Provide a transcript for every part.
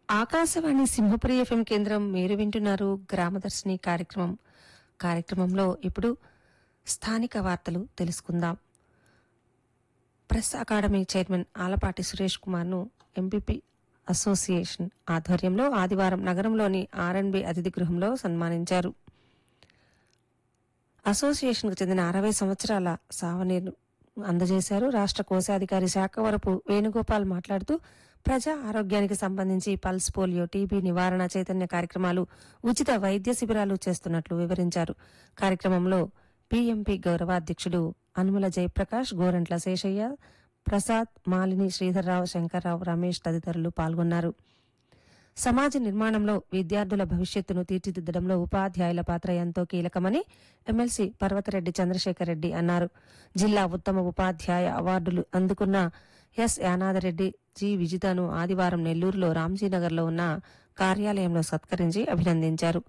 Akashvani Simhapuri FM కేంద్రం మీరు వింటున్నారు గ్రామదర్శిని కార్యక్రమం కార్యక్రమంలో ఇప్పుడు స్థానిక వార్తలు తెలుసుకుందాం press academy chairman Alapati Suresh కుమార్ను ఎంపీపీ అసోసియేషన్ ఆధ్వర్యంలో ఆదివారం నగరంలోని ఆర్ఎన్బి అతిథి గృహంలో సన్మానించారు అసోసియేషన్కు చెందిన అరవై సంవత్సరాల సావనీర్ను అందజేశారు రాష్ట్ర కోశాధికారి శాఖ వరపు వేణుగోపాల్ మాట్లాడుతూ ప్రజా ఆరోగ్యానికి సంబంధించి పల్స్ పోలియో టీబీ నివారణ చైతన్య కార్యక్రమాలు ఉచిత వైద్య శిబిరాలు చేస్తున్నట్లు వివరించారు కార్యక్రమంలో పీఎంపీ గౌరవాధ్యక్షుడు అనుముల జయప్రకాష్ గోరంట్ల శేషయ్య ప్రసాద్ మాలిని శ్రీధర్రావు శంకర్రావు రమేష్ తదితరులు పాల్గొన్నారు సమాజ నిర్మాణంలో విద్యార్థుల భవిష్యత్తును తీర్చిదిద్దడంలో ఉపాధ్యాయుల పాత్ర ఎంతో కీలకమని ఎమ్మెల్సీ పర్వతరెడ్డి చంద్రశేఖర్ రెడ్డి అన్నారు జిల్లా ఉత్తమ ఉపాధ్యాయ అవార్డులు అందుకున్న ఎస్ యానాదరెడ్డి జి విజితను ఆదివారం నెల్లూరులో రామ్జీనగర్లో ఉన్న కార్యాలయంలో సత్కరించి అభినందించారు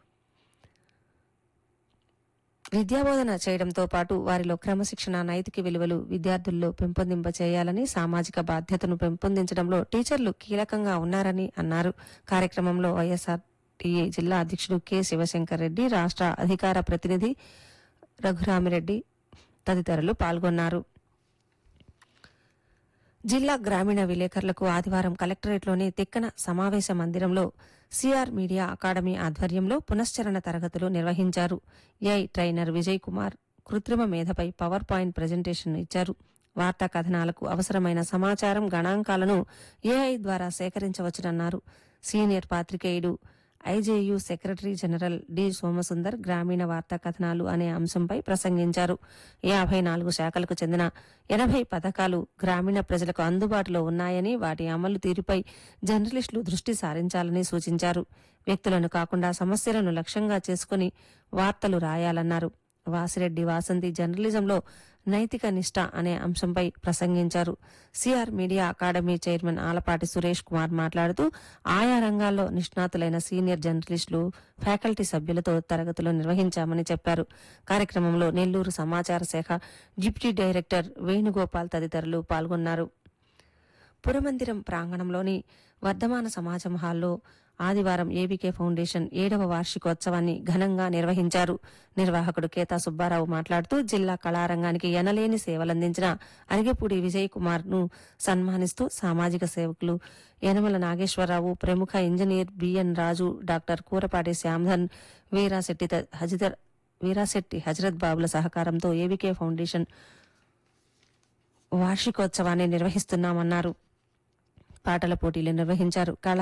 విద్యాబోధన చేయడంతో పాటు వారిలో క్రమశిక్షణ నైతిక విలువలు విద్యార్థుల్లో పెంపొందింప చేయాలని సామాజిక బాధ్యతను పెంపొందించడంలో టీచర్లు కీలకంగా ఉన్నారని అన్నారు కార్యక్రమంలో వైఎస్ఆర్ టీఏ జిల్లా అధ్యక్షుడు కె శివశంకర్ రెడ్డి రాష్ట్ర అధికార ప్రతినిధి రఘురామిరెడ్డి తదితరులు పాల్గొన్నారు జిల్లా గ్రామీణ విలేకరులకు ఆదివారం కలెక్టరేట్లోని తిక్కన సమావేశ మందిరంలో సిఆర్ మీడియా అకాడమీ ఆధ్వర్యంలో పునశ్చరణ తరగతులు నిర్వహించారు ఏఐ ట్రైనర్ విజయ్ కుమార్ కృత్రిమ మేధపై పవర్ పాయింట్ ప్రజెంటేషన్ ఇచ్చారు వార్తా కథనాలకు అవసరమైన సమాచారం గణాంకాలను ఏఐ ద్వారా సేకరించవచ్చునన్నారు సీనియర్ పాత్రికేయుడు IJU secretary general D Somasundar గ్రామీణ వార్తా కథనాలు అనే అంశంపై ప్రసంగించారు యాభై నాలుగు శాఖలకు చెందిన ఎనభై పథకాలు గ్రామీణ ప్రజలకు అందుబాటులో ఉన్నాయని వాటి అమలు తీరుపై జర్నలిస్టులు దృష్టి సారించాలని సూచించారు వ్యక్తులను కాకుండా సమస్యలను లక్ష్యంగా చేసుకుని వార్తలు రాయాలన్నారు వాసిరెడ్డి వాసంతి జర్నలిజంలో నైతిక నిష్ట అనే అంశంపై ప్రసంగించారు CR media academy chairman Alapati Suresh Kumar మాట్లాడుతూ ఆయా రంగాల్లో నిష్ణాతులైన సీనియర్ జర్నలిస్టులు ఫ్యాకల్టీ సభ్యులతో తరగతులు నిర్వహించామని చెప్పారు కార్యక్రమంలో నెల్లూరు సమాచార శాఖ డిప్యూటీ డైరెక్టర్ వేణుగోపాల్ తదితరులు పాల్గొన్నారు పురమందిరం ప్రాంగణంలోని వర్ధమాన సమాజం హాల్లో ఆదివారం ఏబీకే ఫౌండేషన్ ఏడవ వార్షికోత్సవాన్ని ఘనంగా నిర్వహించారు నిర్వాహకుడు కేతా సుబ్బారావు మాట్లాడుతూ జిల్లా కళారంగానికి ఎనలేని సేవలందించిన అరిగెపూడి విజయ్ కుమార్ ను సన్మానిస్తూ సామాజిక సేవకులు యనమల నాగేశ్వరరావు ప్రముఖ engineer BN Raju doctor Kurapati Syamdhan Veerasetty త- హజిదర్ వీరాశెట్టి హజరత్ బాబుల సహకారంతో ఏబీకే ఫౌండేషన్ వార్షికోత్సవాన్ని నిర్వహిస్తున్నామన్నారు పాటల పోటీలు నిర్వహించారు కళా